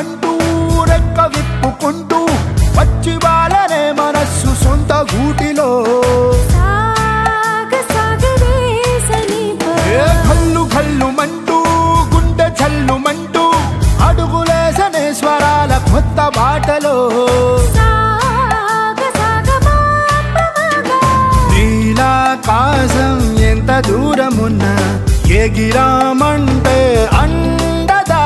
మంటూ రెక్క విప్పుకుంటూ వచ్చి వాళ్ళనే మనస్సు సొంత గూటిలో సాగ సాగరే సనీప ఏ కల్లు కల్లు మంటూ గుండె చల్లు మంటూ అడుగులేసనే స్వరాల కొత్త బాటలో సాగ సాగ మాపమగా నీలాకాశం ఎంత దూరమున్నా ఎగిరామంటే అండదా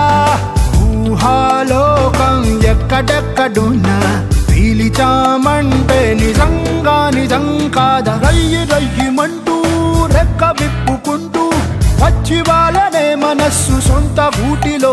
ఊహాలోకం ఎక్కడెక్కడున్నా పీలిచామంటే నిజంగా నిజం కాద రయ్యి రయ్యిమంటూ రెక్క విప్పుకుంటూ వచ్చి వాళ్ళనే మనస్సు సొంత ఊటిలో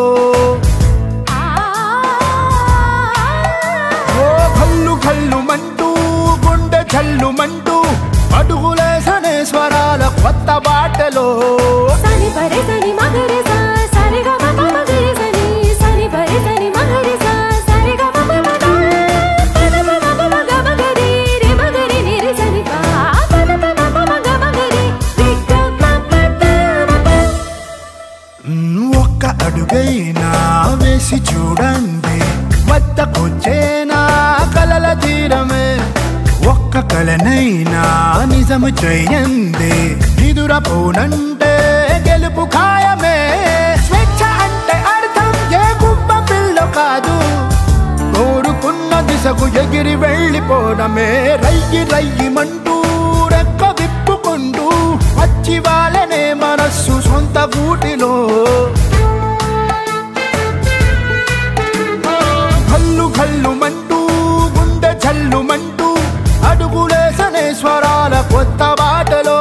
ఓ కల్లు కల్లు మంటూ గుండె చల్లు మంటూ అడుగులేసనే స్వరాల కొత్త బాటలో సని పరే సని మగరే సా సరి గ మ ప మగరే సని సని పరే సని మగరే సా సరి గ మ ప మ గ పద ప మ ప మ గ మగరే రే మగరే ని రే సని ప పద ప మ ప మ గ మగరే రి గ మ ప ద మ ప మ్, ఒక్క అడుగైనా వేసి చూడండి వద్దకొచ్చేనా కలల తీరమే ఒక్క కలనైనా నిజము చెయ్యండి నిదురపోనంటే గెలుపు ఖాయమే స్వేచ్ఛ అంటే అర్థం ఏ గుబ్బ పిల్ల కాదు కోరుకున్న దిశకు ఎగిరి వెళ్ళిపోవడమే రయ్యి రయ్యిమంటూ రెక్క విప్పుకుంటూ వచ్చి వాళ్ళనే మనస్సు సొంత గూటిలో కల్లు కల్లు మంటూ గుండె చల్లు మంటూ అడుగులేసనే స్వరాల కొత్త బాటలో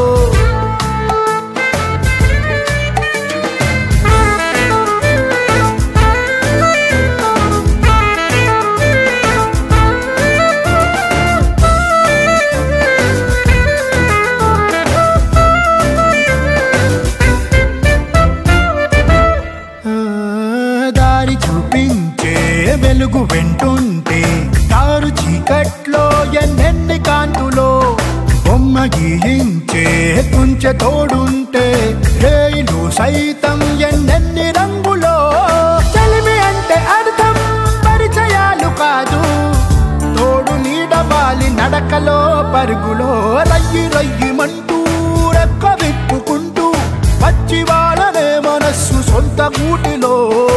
ఆ, దారి చూపించే వెలుగు వెంటుంటే దారు చీకట్లో ఎన్నెన్ని కాంతులో బొమ్మ గీయించే కుంచె తోడుంటే రేయిలు సైతం ఎన్నెన్ని రంగులో చలిమి అంటే అర్థం పరిచయాలు కాదు తోడు నీడవాలి నడకలో పరుగులో రయ్యి రయ్యిమంటూ రెక్క విప్పుకుంటూ వచ్చి వాళ్ళనే మనస్సు సొంత గూటిలో